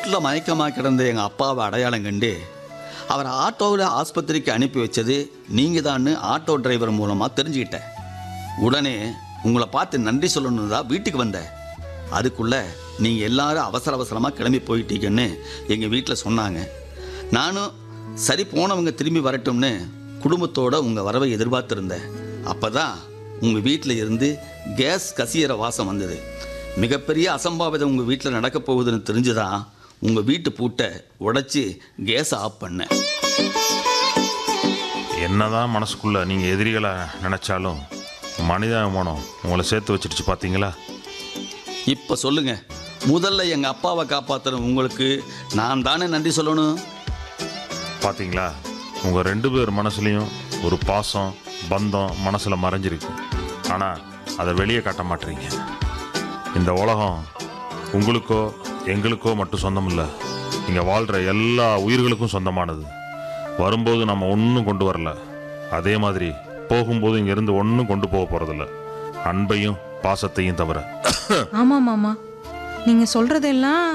ரோட்டில் மயக்கமாக கிடந்த எங்கள் அப்பாவை அடையாளம் கண்டு அவரை ஆட்டோவில் ஆஸ்பத்திரிக்கு அனுப்பி வச்சது நீங்கள் தான்னு ஆட்டோ டிரைவர் மூலமாக தெரிஞ்சுக்கிட்டேன் உடனே உங்களை பார்த்து நன்றி சொல்லணுன்னு தான் வீட்டுக்கு வந்தேன் அதுக்குள்ளே நீங்கள் எல்லாரும் அவசர அவசரமாக கிளம்பி போயிட்டீங்கன்னு எங்கள் வீட்டில் சொன்னாங்க நானும் சரி போனவங்க திரும்பி வரட்டும்னு குடும்பத்தோட உங்கள் வரவை எதிர்பார்த்துருந்தேன் அப்போ தான் உங்கள் வீட்டில் இருந்து கேஸ் கசியிற வாசம் வந்தது மிகப்பெரிய அசம்பாவிதம் உங்கள் வீட்டில் நடக்க போகுதுன்னு தெரிஞ்சுதான் உங்கள் வீட்டு பூட்டை உடைச்சி கேஸை ஆஃப் பண்ணேன் என்னதான் மனசுக்குள்ள நீங்கள் எதிரிகளை நினச்சாலும் மனிதாபிமானம் உங்களை சேர்த்து வச்சிடுச்சு பார்த்தீங்களா இப்போ சொல்லுங்க முதல்ல எங்கள் அப்பாவை காப்பாற்றுற உங்களுக்கு நான் தானே நன்றி சொல்லணும் பார்த்தீங்களா உங்கள் ரெண்டு பேர் மனசுலையும் ஒரு பாசம் பந்தம் மனசில் மறைஞ்சிருக்கு ஆனால் அதை வெளியே காட்ட மாட்டீங்க இந்த உலகம் உங்களுக்கோ எங்களுக்கோ மட்டும் சொந்தம் இல்லை இங்கே வாழ்கிற எல்லா உயிர்களுக்கும் சொந்தமானது வரும்போது நம்ம ஒன்றும் கொண்டு வரல அதே மாதிரி போகும்போது இங்கேருந்து ஒன்றும் கொண்டு போக போகிறதில்ல அன்பையும் பாசத்தையும் தவிர ஆமா மாமா நீங்க சொல்றதெல்லாம்